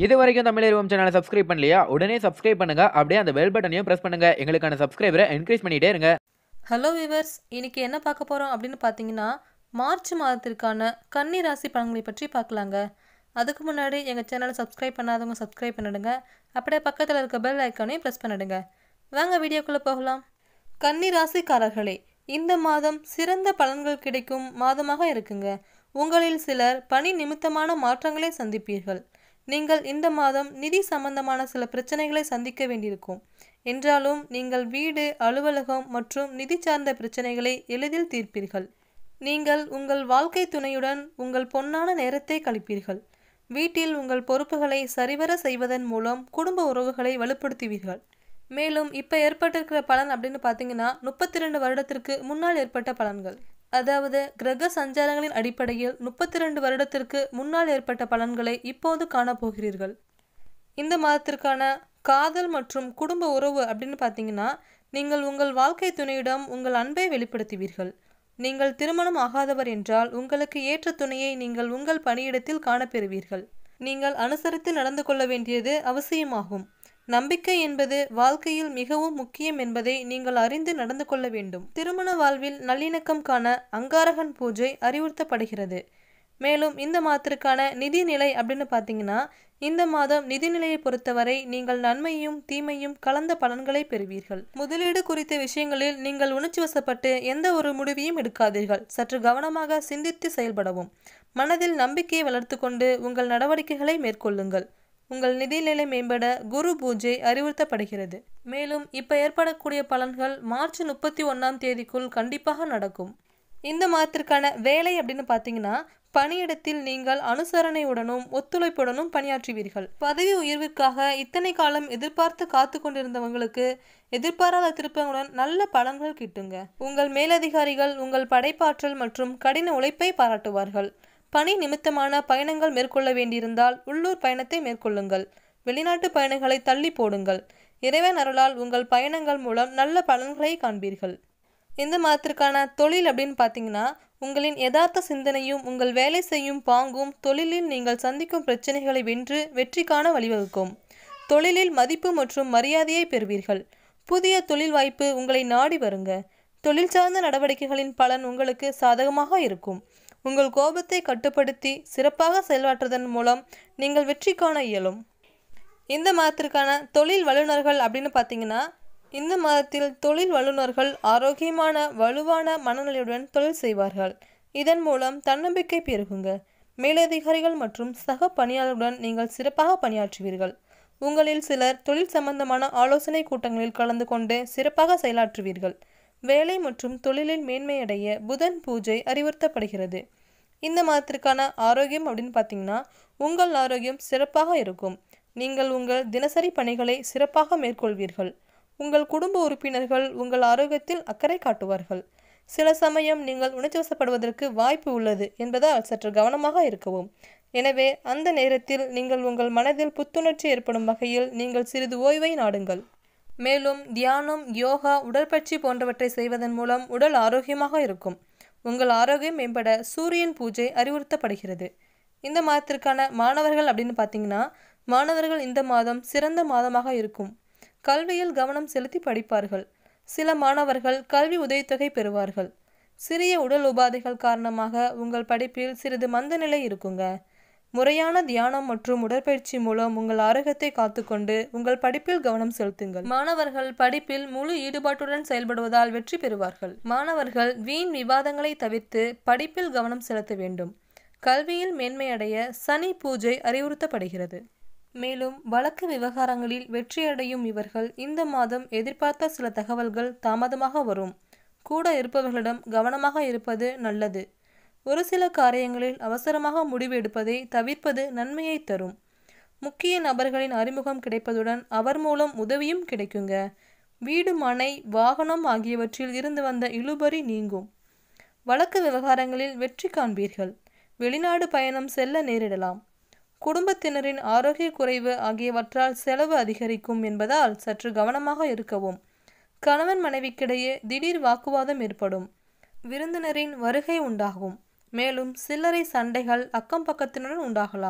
இது வரைக்கும் தமிழ் சேனலை சப்ஸ்கிரைப் பண்ணலையா உடனே சப்ஸ்கிரைப் பண்ணுங்க அப்படியே அந்த பெல் பட்டனையும் பிரஸ் பண்ணுங்க எங்களுக்கான சப்ஸ்கிரைபரை என்கரேஜ் பண்ணிட்டே இருங்க ஹலோ விவர்ஸ் இன்னைக்கு என்ன பார்க்க போகிறோம் அப்படின்னு பார்த்தீங்கன்னா மார்ச் மாதத்திற்கான கன்னி ராசி பலன்களை பற்றி பார்க்கலாங்க அதுக்கு முன்னாடி எங்கள் சேனலை சப்ஸ்கிரைப் பண்ணாதவங்க சப்ஸ்கிரைப் பண்ணிடுங்க அப்படியே பக்கத்தில் இருக்க பெல் ஐக்கானையும் ப்ரெஸ் பண்ணிடுங்க வாங்க வீடியோக்குள்ளே போகலாம் கன்னி ராசிக்காரர்களே இந்த மாதம் சிறந்த பலன்கள் கிடைக்கும் மாதமாக இருக்குங்க உங்களில் சிலர் பணி நிமித்தமான மாற்றங்களை சந்திப்பீர்கள் நீங்கள் இந்த மாதம் நிதி சம்பந்தமான சில பிரச்சனைகளை சந்திக்க வேண்டியிருக்கும் என்றாலும் நீங்கள் வீடு அலுவலகம் மற்றும் நிதி சார்ந்த பிரச்சனைகளை எளிதில் தீர்ப்பீர்கள் நீங்கள் உங்கள் வாழ்க்கை துணையுடன் உங்கள் பொன்னான நேரத்தை கழிப்பீர்கள் வீட்டில் உங்கள் பொறுப்புகளை சரிவர செய்வதன் மூலம் குடும்ப உறவுகளை வலுப்படுத்துவீர்கள் மேலும் இப்போ ஏற்பட்டிருக்கிற பலன் அப்படின்னு பார்த்தீங்கன்னா முப்பத்தி ரெண்டு வருடத்திற்கு முன்னால் ஏற்பட்ட பலன்கள் அதாவது கிரக சஞ்சாரங்களின் அடிப்படையில் முப்பத்தி ரெண்டு வருடத்திற்கு முன்னால் ஏற்பட்ட பலன்களை இப்போது காணப்போகிறீர்கள் இந்த மாதத்திற்கான காதல் மற்றும் குடும்ப உறவு அப்படின்னு பார்த்தீங்கன்னா நீங்கள் உங்கள் வாழ்க்கை துணையிடம் உங்கள் அன்பை வெளிப்படுத்துவீர்கள் நீங்கள் திருமணம் ஆகாதவர் என்றால் உங்களுக்கு ஏற்ற துணையை நீங்கள் உங்கள் பணியிடத்தில் காணப்பெறுவீர்கள் நீங்கள் அனுசரித்து நடந்து கொள்ள வேண்டியது அவசியமாகும் நம்பிக்கை என்பது வாழ்க்கையில் மிகவும் முக்கியம் என்பதை நீங்கள் அறிந்து நடந்து கொள்ள வேண்டும் திருமண வாழ்வில் நல்லிணக்கம் காண அங்காரகன் பூஜை அறிவுறுத்தப்படுகிறது மேலும் இந்த மாதத்திற்கான நிதிநிலை அப்படின்னு பார்த்தீங்கன்னா இந்த மாதம் நிதிநிலையை பொறுத்தவரை நீங்கள் நன்மையும் தீமையும் கலந்த பலன்களை பெறுவீர்கள் முதலீடு குறித்த விஷயங்களில் நீங்கள் உணர்ச்சிவசப்பட்டு எந்த ஒரு முடிவையும் எடுக்காதீர்கள் சற்று கவனமாக சிந்தித்து செயல்படவும் மனதில் நம்பிக்கையை வளர்த்து கொண்டு உங்கள் நடவடிக்கைகளை மேற்கொள்ளுங்கள் உங்கள் நிதிநிலை மேம்பட குரு பூஜை அறிவுறுத்தப்படுகிறது மேலும் இப்போ ஏற்படக்கூடிய பலன்கள் மார்ச் முப்பத்தி ஒன்றாம் தேதிக்குள் கண்டிப்பாக நடக்கும் இந்த மாதத்திற்கான வேலை அப்படின்னு பார்த்தீங்கன்னா பணியிடத்தில் நீங்கள் அனுசரணையுடனும் ஒத்துழைப்புடனும் பணியாற்றுவீர்கள் பதவி உயர்விற்காக இத்தனை காலம் எதிர்பார்த்து காத்து கொண்டிருந்தவங்களுக்கு எதிர்பாராத திருப்பங்களுடன் நல்ல பலன்கள் கிட்டுங்க உங்கள் மேலதிகாரிகள் உங்கள் படைப்பாற்றல் மற்றும் கடின உழைப்பை பாராட்டுவார்கள் பணி நிமித்தமான பயணங்கள் மேற்கொள்ள வேண்டியிருந்தால் உள்ளூர் பயணத்தை மேற்கொள்ளுங்கள் வெளிநாட்டு பயணங்களை தள்ளி போடுங்கள் இறைவன் அருளால் உங்கள் பயணங்கள் மூலம் நல்ல பலன்களை காண்பீர்கள் இந்த மாதத்திற்கான தொழில் அப்படின்னு பார்த்தீங்கன்னா உங்களின் யதார்த்த சிந்தனையும் உங்கள் வேலை செய்யும் பாங்கும் தொழிலில் நீங்கள் சந்திக்கும் பிரச்சனைகளை வென்று வெற்றி காண வழிவகுக்கும் தொழிலில் மதிப்பு மற்றும் மரியாதையை பெறுவீர்கள் புதிய தொழில் வாய்ப்பு உங்களை நாடி வருங்க தொழில் சார்ந்த நடவடிக்கைகளின் பலன் உங்களுக்கு சாதகமாக இருக்கும் உங்கள் கோபத்தை கட்டுப்படுத்தி சிறப்பாக செயலாற்றுவதன் மூலம் நீங்கள் வெற்றி காண இயலும் இந்த மாதத்திற்கான தொழில் வல்லுநர்கள் அப்படின்னு பார்த்தீங்கன்னா இந்த மாதத்தில் தொழில் வல்லுநர்கள் ஆரோக்கியமான வலுவான மனநிலையுடன் தொழில் செய்வார்கள் இதன் மூலம் தன்னம்பிக்கை பெருகுங்க மேலதிகாரிகள் மற்றும் சக பணியாளர்களுடன் நீங்கள் சிறப்பாக பணியாற்றுவீர்கள் உங்களில் சிலர் தொழில் சம்பந்தமான ஆலோசனை கூட்டங்களில் கலந்து கொண்டு சிறப்பாக செயலாற்றுவீர்கள் வேலை மற்றும் தொழிலில் மேன்மையடைய புதன் பூஜை அறிவுறுத்தப்படுகிறது இந்த மாதத்திற்கான ஆரோக்கியம் அப்படின்னு பார்த்தீங்கன்னா உங்கள் ஆரோக்கியம் சிறப்பாக இருக்கும் நீங்கள் உங்கள் தினசரி பணிகளை சிறப்பாக மேற்கொள்வீர்கள் உங்கள் குடும்ப உறுப்பினர்கள் உங்கள் ஆரோக்கியத்தில் அக்கறை காட்டுவார்கள் சில சமயம் நீங்கள் உணர்ச்சிவசப்படுவதற்கு வாய்ப்பு உள்ளது என்பதால் சற்று கவனமாக இருக்கவும் எனவே அந்த நேரத்தில் நீங்கள் உங்கள் மனதில் புத்துணர்ச்சி ஏற்படும் வகையில் நீங்கள் சிறிது ஓய்வை நாடுங்கள் மேலும் தியானம் யோகா உடற்பயிற்சி போன்றவற்றை செய்வதன் மூலம் உடல் ஆரோக்கியமாக இருக்கும் உங்கள் ஆரோக்கியம் மேம்பட சூரியன் பூஜை அறிவுறுத்தப்படுகிறது இந்த மாதத்திற்கான மாணவர்கள் அப்படின்னு பார்த்தீங்கன்னா மாணவர்கள் இந்த மாதம் சிறந்த மாதமாக இருக்கும் கல்வியில் கவனம் செலுத்தி படிப்பார்கள் சில மாணவர்கள் கல்வி உதவித்தொகை பெறுவார்கள் சிறிய உடல் உபாதைகள் காரணமாக உங்கள் படிப்பில் சிறிது மந்த நிலை இருக்குங்க முறையான தியானம் மற்றும் உடற்பயிற்சி மூலம் உங்கள் ஆரோக்கியத்தை காத்துக்கொண்டு உங்கள் படிப்பில் கவனம் செலுத்துங்கள் மாணவர்கள் படிப்பில் முழு ஈடுபாட்டுடன் செயல்படுவதால் வெற்றி பெறுவார்கள் மாணவர்கள் வீண் விவாதங்களை தவிர்த்து படிப்பில் கவனம் செலுத்த வேண்டும் கல்வியில் மேன்மையடைய சனி பூஜை அறிவுறுத்தப்படுகிறது மேலும் வழக்கு விவகாரங்களில் வெற்றியடையும் இவர்கள் இந்த மாதம் எதிர்பார்த்த சில தகவல்கள் தாமதமாக வரும் கூட இருப்பவர்களிடம் கவனமாக இருப்பது நல்லது ஒரு சில காரியங்களில் அவசரமாக முடிவு எடுப்பதை தவிர்ப்பது நன்மையை தரும் முக்கிய நபர்களின் அறிமுகம் கிடைப்பதுடன் அவர் மூலம் உதவியும் கிடைக்குங்க வீடு மனை வாகனம் ஆகியவற்றில் இருந்து வந்த இழுபறி நீங்கும் வழக்கு விவகாரங்களில் வெற்றி காண்பீர்கள் வெளிநாடு பயணம் செல்ல நேரிடலாம் குடும்பத்தினரின் ஆரோக்கிய குறைவு ஆகியவற்றால் செலவு அதிகரிக்கும் என்பதால் சற்று கவனமாக இருக்கவும் கணவன் மனைவிக்கிடையே திடீர் வாக்குவாதம் ஏற்படும் விருந்தினரின் வருகை உண்டாகும் மேலும் சில்லறை சண்டைகள் அக்கம் பக்கத்தினருடன் உண்டாகலாம்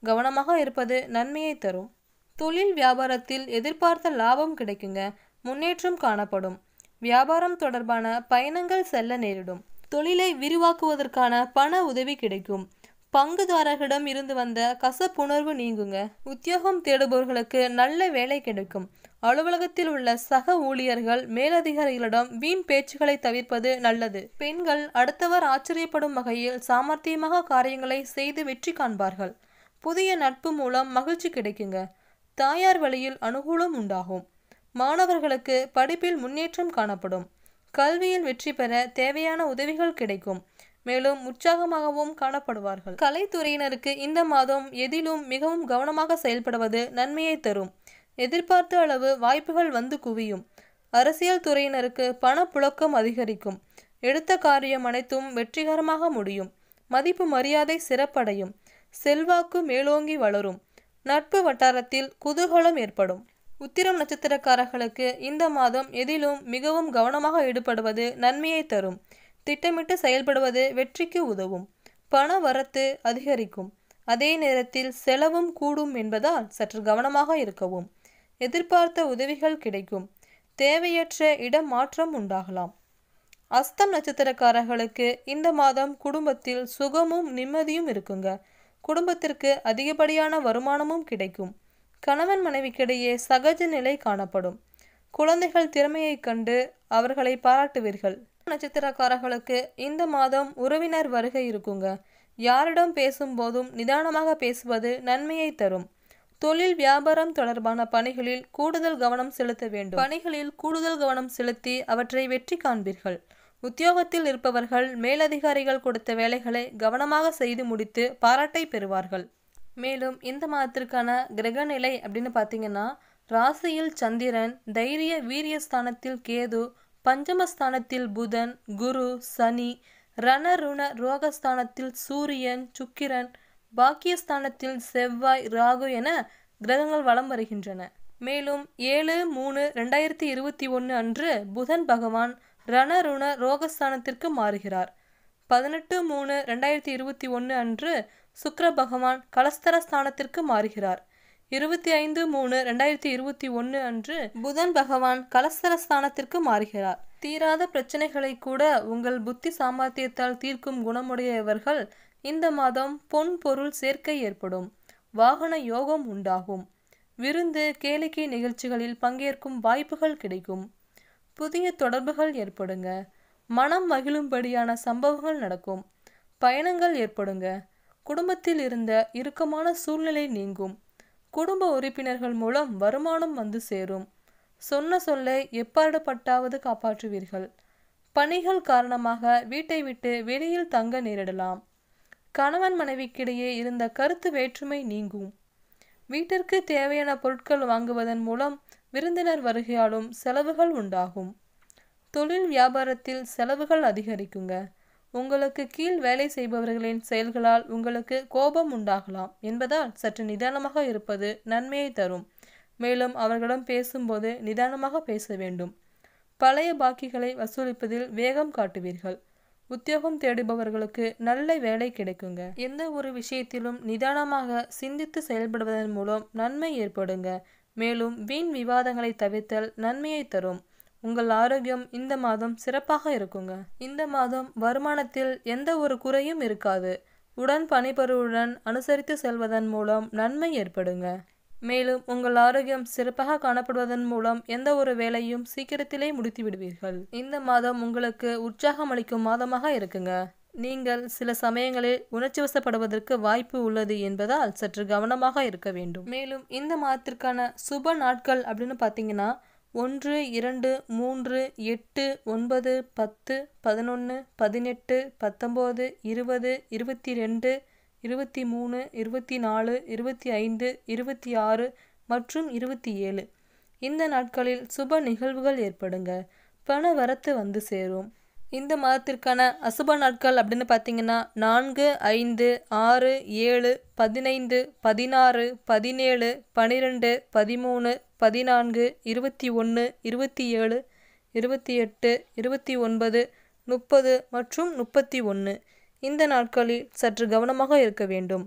கவனமாக இருப்பது நன்மையை தரும் தொழில் வியாபாரத்தில் எதிர்பார்த்த லாபம் கிடைக்குங்க முன்னேற்றம் காணப்படும் வியாபாரம் தொடர்பான பயணங்கள் செல்ல நேரிடும் தொழிலை விரிவாக்குவதற்கான பண உதவி கிடைக்கும் பங்குதாரர்களிடம் இருந்து வந்த கசப்புணர்வு நீங்குங்க உத்தியோகம் தேடுபவர்களுக்கு நல்ல வேலை கிடைக்கும் அலுவலகத்தில் உள்ள சக ஊழியர்கள் மேலதிகாரிகளிடம் வீண் பேச்சுகளை தவிர்ப்பது நல்லது பெண்கள் அடுத்தவர் ஆச்சரியப்படும் வகையில் சாமர்த்தியமாக காரியங்களை செய்து வெற்றி காண்பார்கள் புதிய நட்பு மூலம் மகிழ்ச்சி கிடைக்குங்க தாயார் வழியில் அனுகூலம் உண்டாகும் மாணவர்களுக்கு படிப்பில் முன்னேற்றம் காணப்படும் கல்வியில் வெற்றி பெற தேவையான உதவிகள் கிடைக்கும் மேலும் உற்சாகமாகவும் காணப்படுவார்கள் கலைத்துறையினருக்கு இந்த மாதம் எதிலும் மிகவும் கவனமாக செயல்படுவது நன்மையை தரும் எதிர்பார்த்த அளவு வாய்ப்புகள் வந்து குவியும் அரசியல் துறையினருக்கு பணப்புழக்கம் அதிகரிக்கும் எடுத்த காரியம் அனைத்தும் வெற்றிகரமாக முடியும் மதிப்பு மரியாதை சிறப்படையும் செல்வாக்கு மேலோங்கி வளரும் நட்பு வட்டாரத்தில் குதூகலம் ஏற்படும் உத்திரம் நட்சத்திரக்காரர்களுக்கு இந்த மாதம் எதிலும் மிகவும் கவனமாக ஈடுபடுவது நன்மையை தரும் திட்டமிட்டு செயல்படுவது வெற்றிக்கு உதவும் பண வரத்து அதிகரிக்கும் அதே நேரத்தில் செலவும் கூடும் என்பதால் சற்று கவனமாக இருக்கவும் எதிர்பார்த்த உதவிகள் கிடைக்கும் தேவையற்ற இடம் மாற்றம் உண்டாகலாம் அஸ்தம் நட்சத்திரக்காரர்களுக்கு இந்த மாதம் குடும்பத்தில் சுகமும் நிம்மதியும் இருக்குங்க குடும்பத்திற்கு அதிகப்படியான வருமானமும் கிடைக்கும் கணவன் மனைவிக்கிடையே சகஜ நிலை காணப்படும் குழந்தைகள் திறமையைக் கண்டு அவர்களை பாராட்டுவீர்கள் நட்சத்திரக்காரர்களுக்கு இந்த மாதம் உறவினர் வருகை இருக்குங்க யாரிடம் பேசும்போதும் நிதானமாக பேசுவது நன்மையை தரும் தொழில் வியாபாரம் தொடர்பான பணிகளில் கூடுதல் கவனம் செலுத்த வேண்டும் பணிகளில் கூடுதல் கவனம் செலுத்தி அவற்றை வெற்றி காண்பீர்கள் உத்தியோகத்தில் இருப்பவர்கள் மேலதிகாரிகள் கொடுத்த வேலைகளை கவனமாக செய்து முடித்து பாராட்டை பெறுவார்கள் மேலும் இந்த மாதத்திற்கான கிரக நிலை அப்படின்னு பார்த்தீங்கன்னா ராசியில் சந்திரன் தைரிய வீரியஸ்தானத்தில் கேது பஞ்சமஸ்தானத்தில் புதன் குரு சனி ரணருண ரோகஸ்தானத்தில் சூரியன் சுக்கிரன் பாக்கியஸ்தானத்தில் செவ்வாய் ராகு என கிரகங்கள் வலம் வருகின்றன மேலும் ஏழு மூணு ரெண்டாயிரத்தி இருபத்தி ஒன்று அன்று புதன் பகவான் ரணருண ரோகஸ்தானத்திற்கு மாறுகிறார் பதினெட்டு மூணு ரெண்டாயிரத்தி இருபத்தி ஒன்று அன்று சுக்கிர பகவான் கலஸ்தர ஸ்தானத்திற்கு மாறுகிறார் இருபத்தி ஐந்து மூணு ரெண்டாயிரத்தி இருபத்தி ஒன்று அன்று புதன் பகவான் கலஸ்தர ஸ்தானத்திற்கு மாறுகிறார் தீராத பிரச்சனைகளை கூட உங்கள் புத்தி சாமர்த்தியத்தால் தீர்க்கும் குணமுடையவர்கள் இந்த மாதம் பொன் பொருள் சேர்க்கை ஏற்படும் வாகன யோகம் உண்டாகும் விருந்து கேளிக்கை நிகழ்ச்சிகளில் பங்கேற்கும் வாய்ப்புகள் கிடைக்கும் புதிய தொடர்புகள் ஏற்படுங்க மனம் மகிழும்படியான சம்பவங்கள் நடக்கும் பயணங்கள் ஏற்படுங்க குடும்பத்தில் இருந்த இறுக்கமான சூழ்நிலை நீங்கும் குடும்ப உறுப்பினர்கள் மூலம் வருமானம் வந்து சேரும் சொன்ன சொல்லை எப்பாடுபட்டாவது காப்பாற்றுவீர்கள் பணிகள் காரணமாக வீட்டை விட்டு வெளியில் தங்க நேரிடலாம் கணவன் மனைவிக்கிடையே இருந்த கருத்து வேற்றுமை நீங்கும் வீட்டிற்கு தேவையான பொருட்கள் வாங்குவதன் மூலம் விருந்தினர் வருகையாலும் செலவுகள் உண்டாகும் தொழில் வியாபாரத்தில் செலவுகள் அதிகரிக்குங்க உங்களுக்கு கீழ் வேலை செய்பவர்களின் செயல்களால் உங்களுக்கு கோபம் உண்டாகலாம் என்பதால் சற்று நிதானமாக இருப்பது நன்மையை தரும் மேலும் அவர்களிடம் பேசும்போது நிதானமாக பேச வேண்டும் பழைய பாக்கிகளை வசூலிப்பதில் வேகம் காட்டுவீர்கள் உத்தியோகம் தேடுபவர்களுக்கு நல்ல வேலை கிடைக்குங்க எந்த ஒரு விஷயத்திலும் நிதானமாக சிந்தித்து செயல்படுவதன் மூலம் நன்மை ஏற்படுங்க மேலும் வீண் விவாதங்களை தவிர்த்தல் நன்மையை தரும் உங்கள் ஆரோக்கியம் இந்த மாதம் சிறப்பாக இருக்குங்க இந்த மாதம் வருமானத்தில் எந்த ஒரு குறையும் இருக்காது உடன் பணிபுரிவுடன் அனுசரித்து செல்வதன் மூலம் நன்மை ஏற்படுங்க மேலும் உங்கள் ஆரோக்கியம் சிறப்பாக காணப்படுவதன் மூலம் எந்த ஒரு வேலையும் சீக்கிரத்திலே முடித்து விடுவீர்கள் இந்த மாதம் உங்களுக்கு உற்சாகம் அளிக்கும் மாதமாக இருக்குங்க நீங்கள் சில சமயங்களில் உணர்ச்சி வசப்படுவதற்கு வாய்ப்பு உள்ளது என்பதால் சற்று கவனமாக இருக்க வேண்டும் மேலும் இந்த மாதத்திற்கான சுப நாட்கள் அப்படின்னு பார்த்தீங்கன்னா ஒன்று இரண்டு மூன்று எட்டு ஒன்பது பத்து பதினொன்று பதினெட்டு பத்தொம்போது இருபது இருபத்தி ரெண்டு இருபத்தி மூணு இருபத்தி நாலு இருபத்தி ஐந்து இருபத்தி ஆறு மற்றும் இருபத்தி ஏழு இந்த நாட்களில் சுப நிகழ்வுகள் ஏற்படுங்க பண வரத்து வந்து சேரும் இந்த மாதத்திற்கான அசுப நாட்கள் அப்படின்னு பார்த்தீங்கன்னா நான்கு ஐந்து ஆறு ஏழு பதினைந்து பதினாறு பதினேழு பனிரெண்டு பதிமூணு பதினான்கு இருபத்தி ஒன்று இருபத்தி ஏழு இருபத்தி எட்டு இருபத்தி ஒன்பது முப்பது மற்றும் முப்பத்தி ஒன்று இந்த நாட்களில் சற்று கவனமாக இருக்க வேண்டும்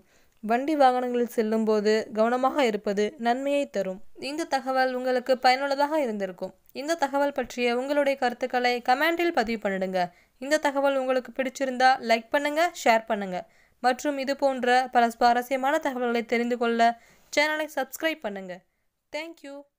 வண்டி வாகனங்களில் செல்லும்போது கவனமாக இருப்பது நன்மையை தரும் இந்த தகவல் உங்களுக்கு பயனுள்ளதாக இருந்திருக்கும் இந்த தகவல் பற்றிய உங்களுடைய கருத்துக்களை கமெண்டில் பதிவு பண்ணிடுங்க இந்த தகவல் உங்களுக்கு பிடிச்சிருந்தா லைக் பண்ணுங்க ஷேர் பண்ணுங்க மற்றும் இது போன்ற பல சுவாரஸ்யமான தகவல்களை தெரிந்து கொள்ள சேனலை சப்ஸ்கிரைப் பண்ணுங்க தேங்க்யூ